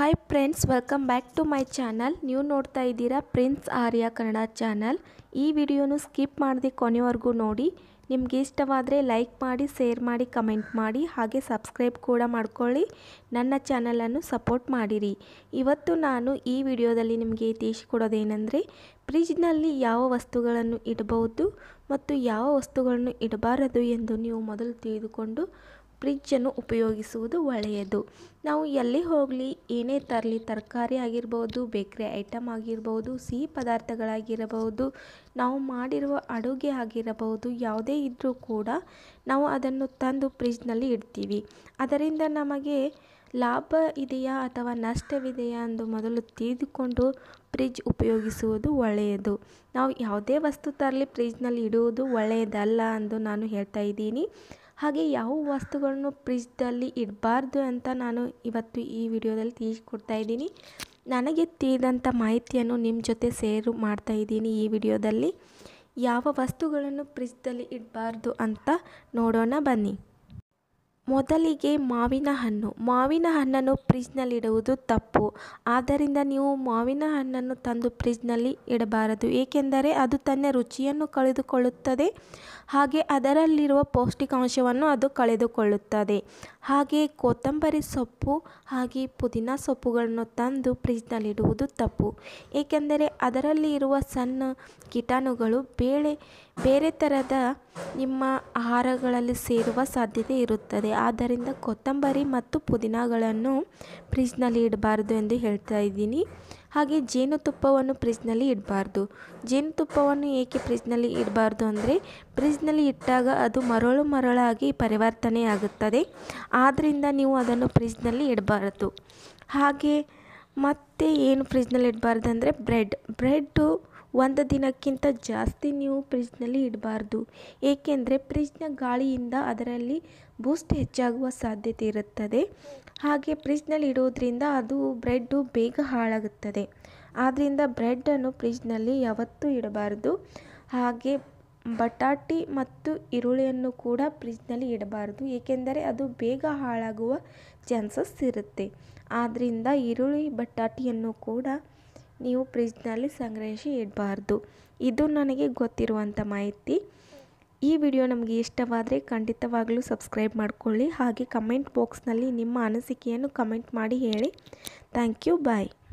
hi friends welcome back to my channel ನೀವು ನೋಡ್ತಾ ಇದ್ದೀರಾ ಪ್ರಿನ್ಸ್ ಆರ್ಯ ಕನ್ನಡ ಚಾನಲ್ ಈ ವಿಡಿಯೋನು ಸ್ಕಿಪ್ ಮಾಡದೆ ಕೊನೆವರೆಗೂ ನೋಡಿ ನಿಮಗೆ ಇಷ್ಟವಾದರೆ ಲೈಕ್ ಮಾಡಿ ಶೇರ್ ಮಾಡಿ ಕಮೆಂಟ್ ಮಾಡಿ ಹಾಗೆ ಸಬ್ಸ್ಕ್ರೈಬ್ ಕೂಡ ಮಾಡ್ಕೊಳ್ಳಿ ನನ್ನ ಚಾನಲನ್ನು ಸಪೋರ್ಟ್ ಮಾಡಿರಿ ಇವತ್ತು ನಾನು ಈ ವಿಡಿಯೋದಲ್ಲಿ ನಿಮಗೆ ತಿಳಿಸಿಕೊಡೋದೇನೆಂದರೆ ಫ್ರಿಜ್ನಲ್ಲಿ ಯಾವ ವಸ್ತುಗಳನ್ನು ಇಡಬಹುದು ಮತ್ತು ಯಾವ ವಸ್ತುಗಳನ್ನು ಇಡಬಾರದು ಎಂದು ನೀವು ಮೊದಲು ತಿಳಿದುಕೊಂಡು ಫ್ರಿಜ್ಜನ್ನು ಉಪಯೋಗಿಸುವುದು ಒಳ್ಳೆಯದು ನಾವು ಎಲ್ಲೇ ಹೋಗಲಿ ಏನೇ ತರಲಿ ತರಕಾರಿ ಆಗಿರ್ಬೋದು ಬೇಕ್ರಿ ಐಟಮ್ ಆಗಿರ್ಬೋದು ಸಿಹಿ ಪದಾರ್ಥಗಳಾಗಿರಬಹುದು ನಾವು ಮಾಡಿರುವ ಅಡುಗೆ ಆಗಿರಬಹುದು ಯಾವುದೇ ಇದ್ದರೂ ಕೂಡ ನಾವು ಅದನ್ನು ತಂದು ಫ್ರಿಜ್ನಲ್ಲಿ ಇಡ್ತೀವಿ ಅದರಿಂದ ನಮಗೆ ಲಾಭ ಇದೆಯಾ ಅಥವಾ ನಷ್ಟವಿದೆಯಾ ಎಂದು ಮೊದಲು ತಿಳಿದುಕೊಂಡು ಫ್ರಿಜ್ ಉಪಯೋಗಿಸುವುದು ಒಳ್ಳೆಯದು ನಾವು ಯಾವುದೇ ವಸ್ತು ತರಲಿ ಫ್ರಿಜ್ನಲ್ಲಿ ಇಡುವುದು ಒಳ್ಳೆಯದಲ್ಲ ಎಂದು ನಾನು ಹೇಳ್ತಾ ಇದ್ದೀನಿ ಹಾಗೆ ಯಾವ ವಸ್ತುಗಳನ್ನು ಫ್ರಿಜ್ದಲ್ಲಿ ಇಡಬಾರ್ದು ಅಂತ ನಾನು ಇವತ್ತು ಈ ವಿಡಿಯೋದಲ್ಲಿ ತಿಳಿಸ್ಕೊಡ್ತಾ ಇದ್ದೀನಿ ನನಗೆ ತಿಳಿದಂಥ ಮಾಹಿತಿಯನ್ನು ನಿಮ್ಮ ಜೊತೆ ಸೇರು ಮಾಡ್ತಾ ಇದ್ದೀನಿ ಈ ವಿಡಿಯೋದಲ್ಲಿ ಯಾವ ವಸ್ತುಗಳನ್ನು ಫ್ರಿಜ್ದಲ್ಲಿ ಇಡಬಾರ್ದು ಅಂತ ನೋಡೋಣ ಬನ್ನಿ ಮೊದಲಿಗೆ ಮಾವಿನ ಹಣ್ಣು ಮಾವಿನ ಹಣ್ಣನ್ನು ಫ್ರಿಜ್ನಲ್ಲಿಡುವುದು ತಪ್ಪು ಆದ್ದರಿಂದ ನೀವು ಮಾವಿನ ಹಣ್ಣನ್ನು ತಂದು ಫ್ರಿಜ್ನಲ್ಲಿ ಇಡಬಾರದು ಏಕೆಂದರೆ ಅದು ತನ್ನ ರುಚಿಯನ್ನು ಕಳೆದುಕೊಳ್ಳುತ್ತದೆ ಹಾಗೆ ಅದರಲ್ಲಿರುವ ಪೌಷ್ಟಿಕಾಂಶವನ್ನು ಅದು ಕಳೆದುಕೊಳ್ಳುತ್ತದೆ ಹಾಗೆ ಕೊತ್ತಂಬರಿ ಸೊಪ್ಪು ಹಾಗೆ ಪುದೀನ ಸೊಪ್ಪುಗಳನ್ನು ತಂದು ಫ್ರಿಜ್ನಲ್ಲಿಡುವುದು ತಪ್ಪು ಏಕೆಂದರೆ ಅದರಲ್ಲಿ ಇರುವ ಸಣ್ಣ ಕೀಟಾಣುಗಳು ಬೇಳೆ ಬೇರೆ ಥರದ ನಿಮ್ಮ ಆಹಾರಗಳಲ್ಲಿ ಸೇರುವ ಸಾಧ್ಯತೆ ಇರುತ್ತದೆ ಆದ್ದರಿಂದ ಕೊತ್ತಂಬರಿ ಮತ್ತು ಪುದೀನಗಳನ್ನು ಫ್ರಿಜ್ನಲ್ಲಿ ಇಡಬಾರ್ದು ಎಂದು ಹೇಳ್ತಾ ಇದ್ದೀನಿ ಹಾಗೆ ಜೇನುತುಪ್ಪವನ್ನು ಫ್ರಿಜ್ನಲ್ಲಿ ಇಡಬಾರ್ದು ಜೇನುತುಪ್ಪವನ್ನು ಏಕೆ ಫ್ರಿಜ್ನಲ್ಲಿ ಇಡಬಾರ್ದು ಅಂದರೆ ಫ್ರಿಜ್ನಲ್ಲಿ ಇಟ್ಟಾಗ ಅದು ಮರಳು ಮರಳಾಗಿ ಪರಿವರ್ತನೆ ಆಗುತ್ತದೆ ಆದ್ದರಿಂದ ನೀವು ಅದನ್ನು ಫ್ರಿಜ್ನಲ್ಲಿ ಇಡಬಾರದು ಹಾಗೆ ಮತ್ತೆ ಏನು ಫ್ರಿಜ್ನಲ್ಲಿ ಇಡಬಾರ್ದು ಅಂದರೆ ಬ್ರೆಡ್ ಬ್ರೆಡ್ಡು ಒಂದು ದಿನಕ್ಕಿಂತ ಜಾಸ್ತಿ ನೀವು ಫ್ರಿಜ್ನಲ್ಲಿ ಇಡಬಾರ್ದು ಏಕೆಂದರೆ ಫ್ರಿಜ್ನ ಗಾಳಿಯಿಂದ ಅದರಲ್ಲಿ ಬೂಸ್ಟ್ ಹೆಚ್ಚಾಗುವ ಸಾಧ್ಯತೆ ಇರುತ್ತದೆ ಹಾಗೆ ಫ್ರಿಜ್ನಲ್ಲಿ ಇಡೋದ್ರಿಂದ ಅದು ಬ್ರೆಡ್ಡು ಬೇಗ ಹಾಳಾಗುತ್ತದೆ ಆದ್ದರಿಂದ ಬ್ರೆಡ್ಡನ್ನು ಫ್ರಿಜ್ನಲ್ಲಿ ಯಾವತ್ತೂ ಇಡಬಾರ್ದು ಹಾಗೆ ಬಟಾಟಿ ಮತ್ತು ಈರುಳ್ಳಿಯನ್ನು ಕೂಡ ಫ್ರಿಜ್ನಲ್ಲಿ ಇಡಬಾರ್ದು ಏಕೆಂದರೆ ಅದು ಬೇಗ ಹಾಳಾಗುವ ಚಾನ್ಸಸ್ ಇರುತ್ತೆ ಆದ್ದರಿಂದ ಈರುಳ್ಳಿ ಬಟಾಟಿಯನ್ನು ಕೂಡ ನೀವು ಫ್ರಿಜ್ನಲ್ಲಿ ಸಂಗ್ರಹಿಸಿ ಇಡಬಾರ್ದು ಇದು ನನಗೆ ಗೊತ್ತಿರುವಂಥ ಮಾಹಿತಿ ಈ ವಿಡಿಯೋ ನಮಗೆ ಇಷ್ಟವಾದರೆ ಖಂಡಿತವಾಗಲೂ ಸಬ್ಸ್ಕ್ರೈಬ್ ಮಾಡಿಕೊಳ್ಳಿ ಹಾಗೆ ಕಮೆಂಟ್ ಬಾಕ್ಸ್ನಲ್ಲಿ ನಿಮ್ಮ ಅನಿಸಿಕೆಯನ್ನು ಕಮೆಂಟ್ ಮಾಡಿ ಹೇಳಿ ಥ್ಯಾಂಕ್ ಯು ಬಾಯ್